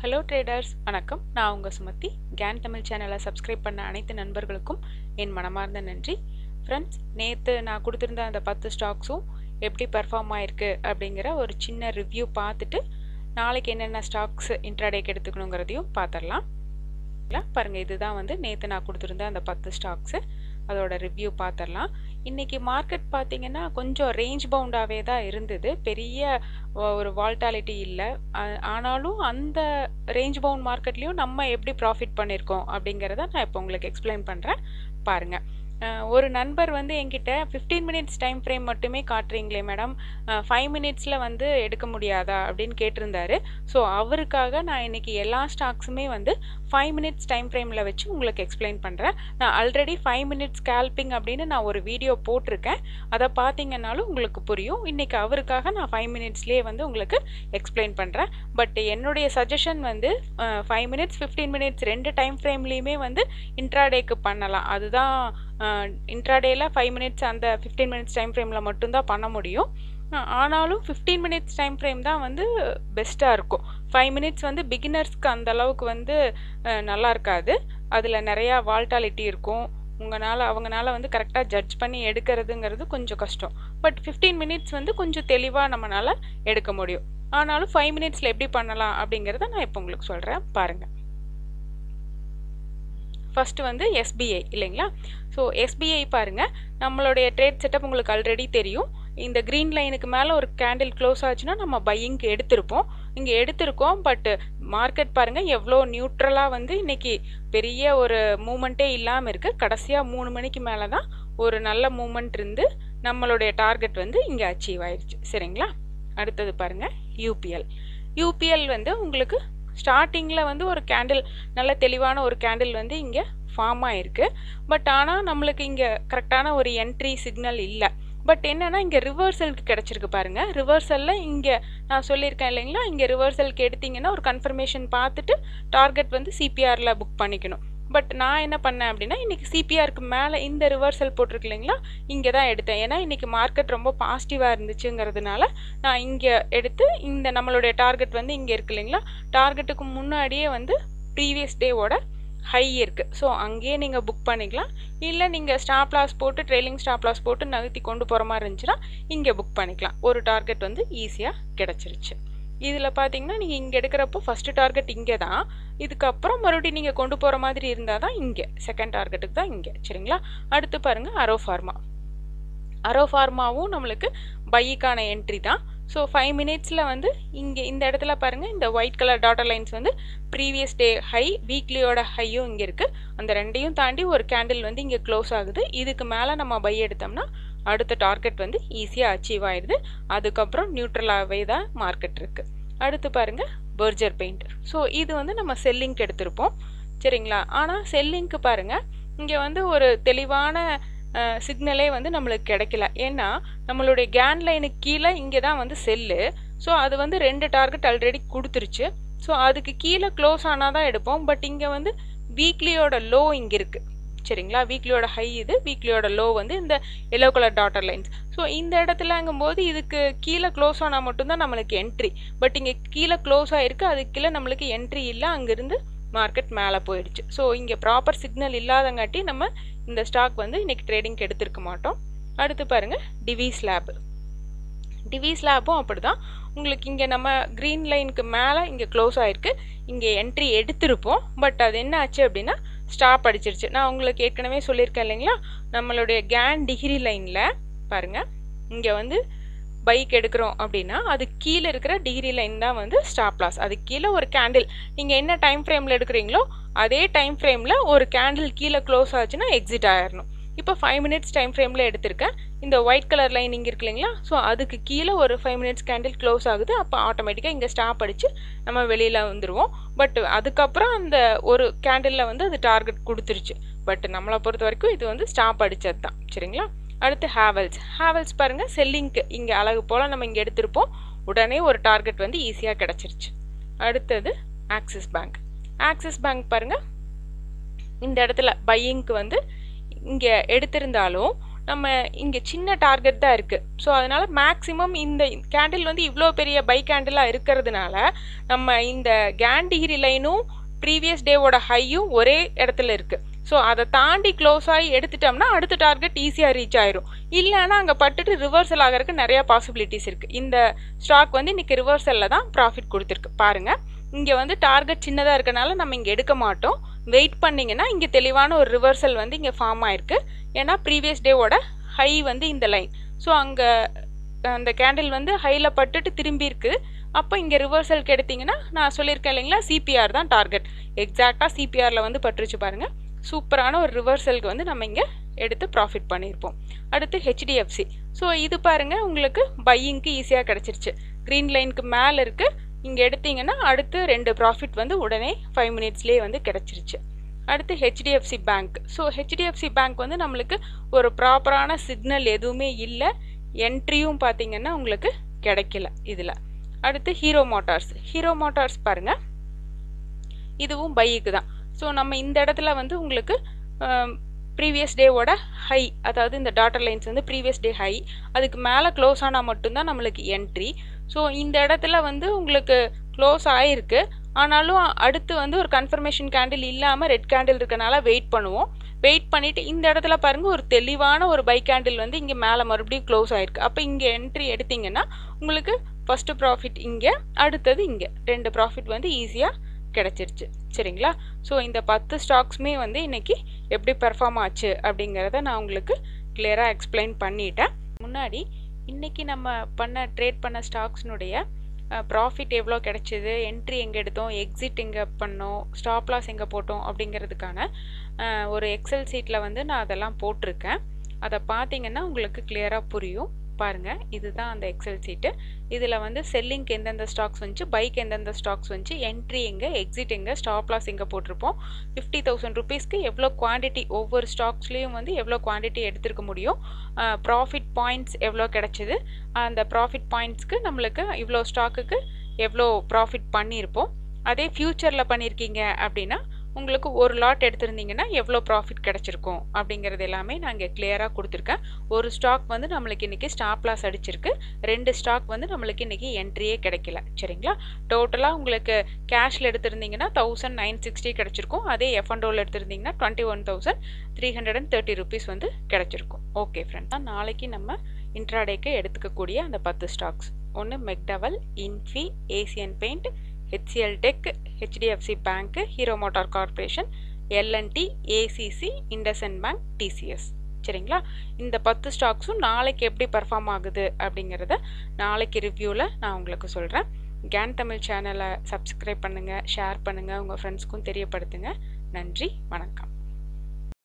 hello traders வணக்கம் நான் உங்கள் சுமதி கேன் தமிழ் சேனலை சப்ஸ்கிரைப் பண்ண அனைத்து நண்பர்களுக்கும் என் மனமார்ந்த நன்றி ஃப்ரெண்ட்ஸ் நேற்று நான் கொடுத்துருந்த அந்த பத்து ஸ்டாக்ஸும் எப்படி பெர்ஃபார்ம் ஆயிருக்கு அப்படிங்கிற ஒரு சின்ன ரிவ்யூ பார்த்துட்டு நாளைக்கு என்னென்ன ஸ்டாக்ஸ் இன்ட்ராடேக்கு எடுத்துக்கணுங்கிறதையும் பார்த்துடலாம் பாருங்கள் இதுதான் வந்து நேற்று நான் கொடுத்துருந்த அந்த பத்து ஸ்டாக்ஸு அதோட ரிவ்யூ பார்த்துடலாம் இன்றைக்கி மார்க்கெட் பார்த்திங்கன்னா கொஞ்சம் ரேஞ்ச் பவுண்டாகவே தான் இருந்தது பெரிய ஒரு வால்டாலிட்டி இல்லை ஆனாலும் அந்த ரேஞ்ச் பவுண்ட் மார்க்கெட்லேயும் நம்ம எப்படி ப்ராஃபிட் பண்ணியிருக்கோம் அப்படிங்கிறத நான் இப்போ உங்களுக்கு எக்ஸ்பிளைன் பண்ணுறேன் பாருங்கள் ஒரு நண்பர் வந்து என்கிட்ட ஃபிஃப்டீன் மினிட்ஸ் டைம் ஃப்ரேம் மட்டுமே காட்டுறீங்களே மேடம் ஃபைவ் மினிட்ஸில் வந்து எடுக்க முடியாதா அப்படின்னு கேட்டிருந்தாரு ஸோ அவருக்காக நான் இன்றைக்கி எல்லா ஸ்டாக்ஸுமே வந்து ஃபைவ் மினிட்ஸ் டைம் ஃப்ரேமில் வச்சு உங்களுக்கு எக்ஸ்பிளைன் பண்ணுறேன் நான் ஆல்ரெடி ஃபைவ் மினிட்ஸ் ஸ்கேல்பிங் அப்படின்னு நான் ஒரு வீடியோ போட்டிருக்கேன் அதை பார்த்தீங்கன்னாலும் உங்களுக்கு புரியும் இன்றைக்கி அவருக்காக நான் ஃபைவ் மினிட்ஸ்லேயே வந்து உங்களுக்கு எக்ஸ்பிளைன் பண்ணுறேன் பட் என்னுடைய சஜஷன் வந்து ஃபைவ் மினிட்ஸ் ஃபிஃப்டீன் மினிட்ஸ் ரெண்டு டைம் ஃப்ரேம்லேயுமே வந்து இன்ட்ராடேக்கு பண்ணலாம் அதுதான் இன்ட்ராடேயில் ஃபைவ் மினிட்ஸ் அந்த ஃபிஃப்டீன் மினிட்ஸ் டைம் ஃப்ரேமில் மட்டும்தான் பண்ண முடியும் ஆனாலும் ஃபிஃப்டீன் மினிட்ஸ் டைம் ஃப்ரேம் தான் வந்து பெஸ்ட்டாக இருக்கும் ஃபைவ் மினிட்ஸ் வந்து பிகினர்ஸ்க்கு அந்த அளவுக்கு வந்து நல்லா இருக்காது அதில் நிறையா வால்டாலிட்டி இருக்கும் உங்களால் அவங்களால வந்து கரெக்டாக ஜட்ஜ் பண்ணி எடுக்கிறதுங்கிறது கொஞ்சம் கஷ்டம் பட் ஃபிஃப்டீன் மினிட்ஸ் வந்து கொஞ்சம் தெளிவாக நம்மளால் எடுக்க முடியும் ஆனாலும் ஃபைவ் மினிட்ஸில் எப்படி பண்ணலாம் அப்படிங்கிறத நான் இப்போ உங்களுக்கு சொல்கிறேன் பாருங்கள் ஃபஸ்ட்டு வந்து எஸ்பிஐ இல்லைங்களா ஸோ எஸ்பிஐ பாருங்கள் நம்மளுடைய ட்ரேட் செட்டப் உங்களுக்கு ஆல்ரெடி தெரியும் இந்த க்ரீன் லைனுக்கு மேலே ஒரு கேண்டில் க்ளோஸ் ஆச்சுன்னா நம்ம பையிங்க்கு எடுத்திருப்போம் இங்கே எடுத்திருக்கோம் பட் மார்க்கெட் பாருங்கள் எவ்வளோ நியூட்ரலாக வந்து இன்றைக்கி பெரிய ஒரு மூமெண்ட்டே இல்லாமல் இருக்குது கடைசியாக மூணு மணிக்கு மேலே தான் ஒரு நல்ல மூமெண்ட் இருந்து நம்மளுடைய டார்கெட் வந்து இங்கே அச்சீவ் ஆயிடுச்சு சரிங்களா அடுத்தது பாருங்கள் யூபிஎல் யூபிஎல் வந்து உங்களுக்கு ஸ்டார்டிங்கில் வந்து ஒரு கேண்டில் நல்ல தெளிவான ஒரு கேண்டில் வந்து இங்கே ஃபார்ம் ஆகிருக்கு பட் ஆனால் நம்மளுக்கு இங்கே கரெக்டான ஒரு என்ட்ரி சிக்னல் இல்லை பட் என்னென்னா இங்கே ரிவர்சலுக்கு கிடச்சிருக்கு பாருங்கள் ரிவர்சலில் இங்கே நான் சொல்லியிருக்கேன் இல்லைங்களா இங்கே ரிவர்சலுக்கு எடுத்திங்கன்னா ஒரு கன்ஃபர்மேஷன் பார்த்துட்டு டார்கெட் வந்து சிபிஆரில் புக் பண்ணிக்கணும் பட் நான் என்ன பண்ணேன் அப்படின்னா இன்றைக்கி சிபிஆருக்கு மேலே இந்த ரிவர்சல் போட்டிருக்கு இல்லைங்களா இங்கே தான் எடுத்தேன் ஏன்னா இன்றைக்கி மார்க்கெட் ரொம்ப பாசிட்டிவாக இருந்துச்சுங்கிறதுனால நான் இங்கே எடுத்து இந்த நம்மளுடைய டார்கெட் வந்து இங்கே இருக்கு இல்லைங்களா டார்கெட்டுக்கு முன்னாடியே வந்து ப்ரீவியஸ் டேவோட ஹை இருக்குது ஸோ அங்கேயே நீங்கள் புக் பண்ணிக்கலாம் இல்லை நீங்கள் ஸ்டாப் லாஸ் போட்டு ட்ரெயிலிங் ஸ்டாப் லாஸ் போட்டு நகர்த்தி கொண்டு போகிற மாதிரி இருந்துச்சுன்னா இங்கே புக் பண்ணிக்கலாம் ஒரு டார்கெட் வந்து ஈஸியாக கிடச்சிருச்சு இதில் பார்த்தீங்கன்னா நீங்கள் இங்கே எடுக்கிறப்போ ஃபஸ்ட்டு டார்கெட் இங்கே தான் இதுக்கப்புறம் மறுபடியும் நீங்கள் கொண்டு போகிற மாதிரி இருந்தால் தான் இங்கே செகண்ட் டார்கெட்டுக்கு தான் இங்கே சரிங்களா அடுத்து பாருங்கள் அரோ ஃபார்மா அரோ ஃபார்மாவும் நம்மளுக்கு பைக்கான என்ட்ரி தான் ஸோ ஃபைவ் மினிட்ஸில் வந்து இங்கே இந்த இடத்துல பாருங்கள் இந்த ஒயிட் கலர் டாட்டர் லைன்ஸ் வந்து ப்ரீவியஸ் டே ஹை வீக்லியோட ஹையும் இங்கே இருக்குது அந்த ரெண்டையும் தாண்டி ஒரு கேண்டில் வந்து இங்கே க்ளோஸ் ஆகுது இதுக்கு மேலே நம்ம பை எடுத்தோம்னா அடுத்த டார்கெட் வந்து ஈஸியாக அச்சீவ் ஆயிடுது அதுக்கப்புறம் நியூட்ரலாகவே தான் மார்க்கெட் இருக்குது அடுத்து பாருங்கள் பர்ஜர் பெயிண்ட் ஸோ இது வந்து நம்ம செல்லிங்க்கு எடுத்திருப்போம் சரிங்களா ஆனால் செல்லிங்க்கு பாருங்கள் இங்கே வந்து ஒரு தெளிவான சிக்னலே வந்து நம்மளுக்கு கிடைக்கல ஏன்னா நம்மளுடைய கேன் லைனுக்கு கீழே இங்கே தான் வந்து செல்லு ஸோ அது வந்து ரெண்டு டார்கெட் ஆல்ரெடி கொடுத்துருச்சு ஸோ அதுக்கு கீழே க்ளோஸ் ஆனால் தான் எடுப்போம் பட் இங்கே வந்து வீக்லியோட லோ இங்கே இருக்குது சரிங்களா வீக்லியோட ஹை இது வீக்லியோட லோ வந்து இந்த yellow colour dotted lines so இந்த இடத்துலங்கும்போது இதுக்கு கீழே க்ளோஸ் ஆனால் மட்டும்தான் நம்மளுக்கு என்ட்ரி பட் இங்கே கீழே க்ளோஸ் ஆகிருக்கு அதுக்கு கீழே நம்மளுக்கு என்ட்ரி இல்லை அங்கேருந்து மார்க்கெட் மேலே போயிடுச்சு ஸோ இங்கே ப்ராப்பர் சிக்னல் இல்லாதங்காட்டி நம்ம இந்த ஸ்டாக் வந்து இன்றைக்கி ட்ரேடிங்க்கு எடுத்திருக்க மாட்டோம் அடுத்து பாருங்கள் டிவிஸ் லேபு டிவிஸ் லேபும் அப்படி தான் உங்களுக்கு இங்கே நம்ம க்ரீன் லைனுக்கு மேலே இங்கே க்ளோஸ் ஆகிருக்கு இங்கே என்ட்ரி எடுத்திருப்போம் பட் அது என்ன ஆச்சு அப்படின்னா ஸ்டாப் அடிச்சிருச்சு நான் உங்களுக்கு ஏற்கனவே சொல்லியிருக்கேன் இல்லைங்களா நம்மளுடைய கேன் டிகிரி லைனில் பாருங்கள் இங்கே வந்து பைக் எடுக்கிறோம் அப்படின்னா அது கீழே இருக்கிற டிகிரி லைன் தான் வந்து ஸ்டாப் லாஸ் அது கீழே ஒரு கேண்டில் நீங்கள் என்ன டைம் ஃப்ரேமில் எடுக்கிறீங்களோ அதே டைம் ஃப்ரேமில் ஒரு கேண்டில் கீழே க்ளோஸ் ஆச்சுன்னா எக்ஸிட் ஆயிடணும் இப்போ ஃபைவ் மினிட்ஸ் டைம் ஃப்ரேமில் எடுத்திருக்கேன் இந்த ஒயிட் கலர் லைன் இங்கே இருக்கு இல்லைங்களா ஸோ அதுக்கு கீழே ஒரு ஃபைவ் மினிட்ஸ் கேண்டில் க்ளோஸ் ஆகுது அப்போ ஆட்டோமேட்டிக்காக இங்கே ஸ்டாப் அடித்து நம்ம வெளியில் வந்துடுவோம் பட் அதுக்கப்புறம் அந்த ஒரு கேண்டிலில் வந்து அது டார்கெட் கொடுத்துருச்சு பட் நம்மளை பொறுத்த வரைக்கும் இது வந்து ஸ்டாப் அடித்தது தான் சரிங்களா அடுத்து ஹேவல்ஸ் ஹேவல்ஸ் பாருங்கள் செல்லிங்க்கு இங்கே அழகு போல் நம்ம இங்கே எடுத்திருப்போம் உடனே ஒரு டார்கெட் வந்து ஈஸியாக கிடச்சிருச்சு அடுத்தது ஆக்சிஸ் பேங்க் ஆக்சிஸ் பேங்க் பாருங்கள் இந்த இடத்துல பையிங்க்கு வந்து இங்கே எடுத்திருந்தாலும் நம்ம இங்கே சின்ன டார்கெட் தான் இருக்குது ஸோ அதனால் மேக்ஸிமம் இந்த கேண்டில் வந்து இவ்வளோ பெரிய பை கேண்டிலாக இருக்கிறதுனால நம்ம இந்த கேண்டிகிரி லைனும் ப்ரீவியஸ் டேவோட ஹையும் ஒரே இடத்துல இருக்குது ஸோ அதை தாண்டி க்ளோஸ் ஆகி எடுத்துட்டோம்னா அடுத்த டார்கெட் ஈஸியாக ரீச் ஆயிரும் இல்லைன்னா அங்கே பட்டுட்டு ரிவர்சல் ஆகிறதுக்கு நிறையா பாசிபிலிட்டிஸ் இருக்குது இந்த ஸ்டாக் வந்து இன்றைக்கி ரிவர்சலில் தான் ப்ராஃபிட் கொடுத்துருக்கு பாருங்கள் இங்கே வந்து டார்கெட் சின்னதாக இருக்கனால நம்ம இங்கே எடுக்க மாட்டோம் வெயிட் பண்ணிங்கன்னா இங்கே தெளிவான ஒரு ரிவர்சல் வந்து இங்கே ஃபார்ம் ஆயிருக்கு ஏன்னா ப்ரீவியஸ் டேவோட ஹை வந்து இந்த லைன் ஸோ அங்கே அந்த கேண்டில் வந்து ஹையில் பட்டுட்டு திரும்பி இருக்கு அப்போ இங்கே ரிவர்சலுக்கு எடுத்தீங்கன்னா நான் சொல்லியிருக்கேன் இல்லைங்களா சிபிஆர் தான் டார்கெட் எக்ஸாக்டாக சிபிஆரில் வந்து பட்டுருச்சு பாருங்கள் சூப்பரான ஒரு ரிவர்சலுக்கு வந்து நம்ம இங்கே எடுத்து ப்ராஃபிட் பண்ணியிருப்போம் அடுத்து ஹெச்டிஎஃப்சி ஸோ இது பாருங்கள் உங்களுக்கு பையிங்க்கு ஈஸியாக கிடச்சிருச்சு க்ரீன் லைனுக்கு மேலே இருக்குது இங்கே எடுத்தீங்கன்னா அடுத்து ரெண்டு ப்ராஃபிட் வந்து உடனே ஃபைவ் மினிட்ஸ்லேயே வந்து கிடச்சிருச்சு அடுத்து HDFC bank so HDFC bank வந்து நம்மளுக்கு ஒரு ப்ராப்பரான சிக்னல் எதுவுமே இல்லை என்ட்ரியும் பார்த்தீங்கன்னா உங்களுக்கு கிடைக்கல இதில் அடுத்து ஹீரோ மோட்டார்ஸ் ஹீரோ மோட்டார்ஸ் பாருங்கள் இதுவும் பைக்கு தான் ஸோ நம்ம இந்த இடத்துல வந்து உங்களுக்கு ப்ரீவியஸ் டேவோட ஹை அதாவது இந்த டாட்டர் லைன்ஸ் வந்து ப்ரீவியஸ் டே ஹை அதுக்கு மேலே க்ளோஸ் ஆனால் மட்டும்தான் நம்மளுக்கு என்ட்ரி ஸோ இந்த இடத்துல வந்து உங்களுக்கு க்ளோஸ் ஆகிருக்கு ஆனாலும் அடுத்து வந்து ஒரு கன்ஃபர்மேஷன் கேண்டில் இல்லாமல் ரெட் கேண்டில் இருக்கனால வெயிட் பண்ணுவோம் வெயிட் பண்ணிவிட்டு இந்த இடத்துல பாருங்கள் ஒரு தெளிவான ஒரு பை கேண்டில் வந்து இங்கே மேலே மறுபடியும் க்ளோஸ் ஆகிருக்கு அப்போ இங்கே என்ட்ரி எடுத்தீங்கன்னா உங்களுக்கு ஃபஸ்ட்டு ப்ராஃபிட் இங்கே அடுத்தது இங்கே ரெண்டு ப்ராஃபிட் வந்து ஈஸியாக கிடச்சிருச்சு சரிங்களா ஸோ இந்த பத்து ஸ்டாக்ஸுமே வந்து இன்றைக்கி எப்படி பெர்ஃபார்ம் ஆச்சு அப்படிங்கிறத நான் உங்களுக்கு கிளியராக எக்ஸ்பிளைன் பண்ணிட்டேன் முன்னாடி இன்றைக்கி நம்ம பண்ண ட்ரேட் பண்ண ஸ்டாக்ஸ்னுடைய ப்ராஃபிட் எவ்வளோ கிடைச்சிது என்ட்ரி எங்கே எடுத்தோம் எக்ஸிட் எங்கே பண்ணோம் ஸ்டாப் லாஸ் எங்கே போட்டோம் அப்படிங்கிறதுக்கான ஒரு எக்ஸல் சீட்டில் வந்து நான் அதெல்லாம் போட்டிருக்கேன் அதை பார்த்தீங்கன்னா உங்களுக்கு கிளியராக புரியும் பாருங்கள் இதுதான் அந்த எக்ஸல் சீட்டு இதில் வந்து செல்லிங்க்கு எந்தெந்த ஸ்டாக்ஸ் வந்துச்சு பைக் எந்தெந்த ஸ்டாக்ஸ் வந்துச்சு என்ட்ரி எங்கே எக்ஸிட் எங்கே ஸ்டாப் லாஸ் எங்கே போட்டிருப்போம் ஃபிஃப்டி தௌசண்ட் ருபீஸ்க்கு எவ்வளோ குவான்டிட்டி ஒவ்வொரு ஸ்டாக்ஸ்லேயும் வந்து எவ்வளோ குவான்டிட்டி எடுத்துருக்க முடியும் ப்ராஃபிட் பாயிண்ட்ஸ் எவ்வளோ கிடச்சிது அந்த ப்ராஃபிட் பாயிண்ட்ஸ்க்கு நம்மளுக்கு இவ்வளோ ஸ்டாக்குக்கு எவ்வளோ ப்ராஃபிட் பண்ணியிருப்போம் அதே ஃப்யூச்சரில் பண்ணியிருக்கீங்க அப்படின்னா உங்களுக்கு ஒரு லாட் எடுத்திருந்தீங்கன்னா எவ்வளோ ப்ராஃபிட் கிடச்சிருக்கும் அப்படிங்கிறது எல்லாமே நான் இங்கே கிளியராக கொடுத்துருக்கேன் ஒரு ஸ்டாக் வந்து நம்மளுக்கு இன்றைக்கி ஸ்டாப் லாஸ் அடிச்சிருக்கு ரெண்டு ஸ்டாக் வந்து நம்மளுக்கு இன்றைக்கி என்ட்ரியே கிடைக்கல சரிங்களா டோட்டலாக உங்களுக்கு கேஷில் எடுத்திருந்தீங்கன்னா தௌசண்ட் நைன் சிக்ஸ்டி கிடச்சிருக்கும் அதே எஃப்என்டோவில் எடுத்திருந்தீங்கன்னா twenty one thousand three hundred and thirty rupees வந்து கிடச்சிருக்கும் ஓகே ஃப்ரெண்ட் தான் நாளைக்கு நம்ம இன்ட்ராடேக்கு எடுத்துக்கக்கூடிய அந்த பத்து ஸ்டாக்ஸ் ஒன்று McDowell Infy Asian paint HCL tech HDFC bank Hero motor corporation L and T ACC IndusInd bank TCS சரிங்களா இந்த பத்து ஸ்டாக்ஸும் நாளைக்கு எப்படி பர்ஃபார்ம் ஆகுது அப்படிங்கிறத நாளைக்கு ரிவ்யூவில் நான் உங்களுக்கு சொல்கிறேன் கேன் தமிழ் சேனலை சப்ஸ்கிரைப் பண்ணுங்கள் ஷேர் பண்ணுங்கள் உங்கள் ஃப்ரெண்ட்ஸ்க்கும் தெரியப்படுத்துங்க நன்றி வணக்கம்